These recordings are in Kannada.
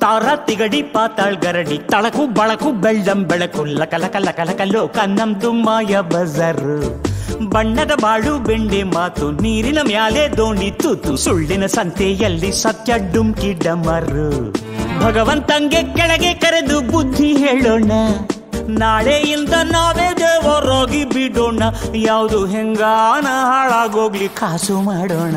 ತಾರ ತಿಗಡಿ ಪಾತಾಳ್ ಗರಡಿ ತಳಕು ಬಳಕು ಬೆಳ್ಳಂ ಬೆಳಕು ಲಕ ಲಕ ಲಕ ಲಕ ಲೋಕ ನಮ್ದು ಮಾಯ ಬಜಾರು ಬಣ್ಣದ ಬಾಳು ಬೆಂಡೆ ಮಾತು ನೀರಿನ ಮ್ಯಾಲೆ ದೋಣಿ ತೂತು ಸುಳ್ಳಿನ ಸಂತೆಯಲ್ಲಿ ಸತ್ಯ ಡುಮ್ಕಿ ಡಮರು ಭಗವಂತಂಗೆ ಕೆಳಗೆ ಕರೆದು ಬುದ್ಧಿ ಹೇಳೋಣ ನಾಳೆಯಿಂದ ನಾವೇ ದೇವರಾಗಿ ಬಿಡೋಣ ಯಾವುದು ಹೆಂಗಾನ ಹಾಳಾಗೋಗ್ಲಿ ಕಾಸು ಮಾಡೋಣ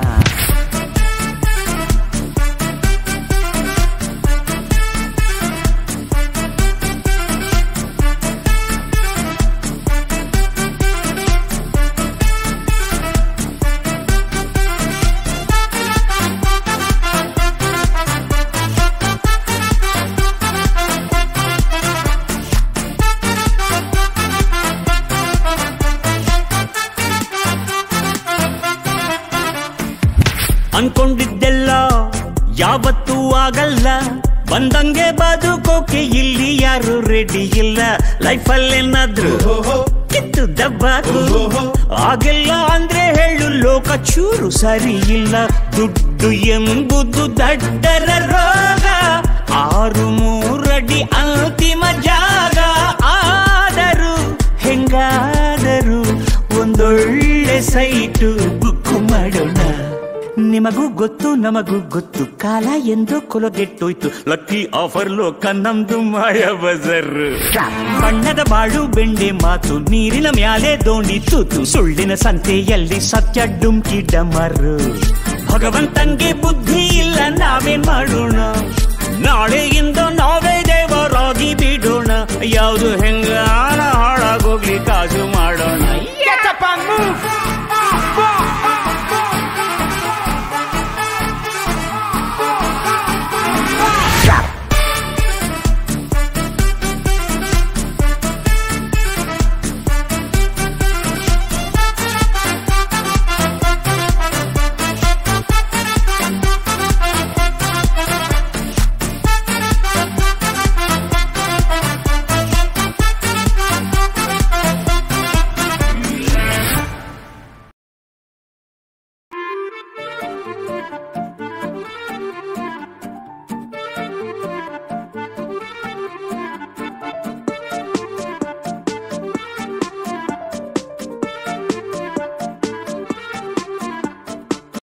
ಅನ್ಕೊಂಡಿದ್ದೆಲ್ಲ ಯಾವತ್ತೂ ಆಗಲ್ಲ ಬಂದಂಗೆ ಬದುಕೋಕೆ ಇಲ್ಲಿ ಯಾರು ರೆಡಿ ಇಲ್ಲ ಲೈಫಲ್ಲೇನಾದ್ರು ಕಿತ್ತು ದಬ್ಬಾಕು ಆಗಿಲ್ಲ ಅಂದ್ರೆ ಹೇಳು ಲೋಕ ಚೂರು ಸರಿ ಇಲ್ಲ ದುಡ್ಡು ಎಂಬುದು ದಡ್ಡರ ರೋಗ ಆರು ಮೂರಡಿ ಅಂತಿಮ ಜಾಗ ಆದರೂ ಹೆಂಗಾದರೂ ಒಂದೊಳ್ಳೆ ಸೈಟು ಬುಕ್ ಮಾಡೋಣ ನಿಮಗೂ ಗೊತ್ತು ನಮಗೂ ಗೊತ್ತು ಕಾಲ ಎಂದು ಕೊಲಗೆಟ್ಟೋಯ್ತು ಲಕ್ಕಿ ಆಫರ್ ಲೋಕ ನಮ್ದು ಮಾಯ ಬಜರ್ ಬಣ್ಣದ ಬಾಳು ಬೆಂಡೆ ಮಾತು ನೀರಿನ ಮ್ಯಾಲೆ ದೋಣಿ ತೂತು ಸುಳ್ಳಿನ ಸಂತೆಯಲ್ಲಿ ಸತ್ಯ ಡುಮ್ಕಿ ಡಮರು ಭಗವಂತಂಗೆ ಬುದ್ಧಿ ಇಲ್ಲ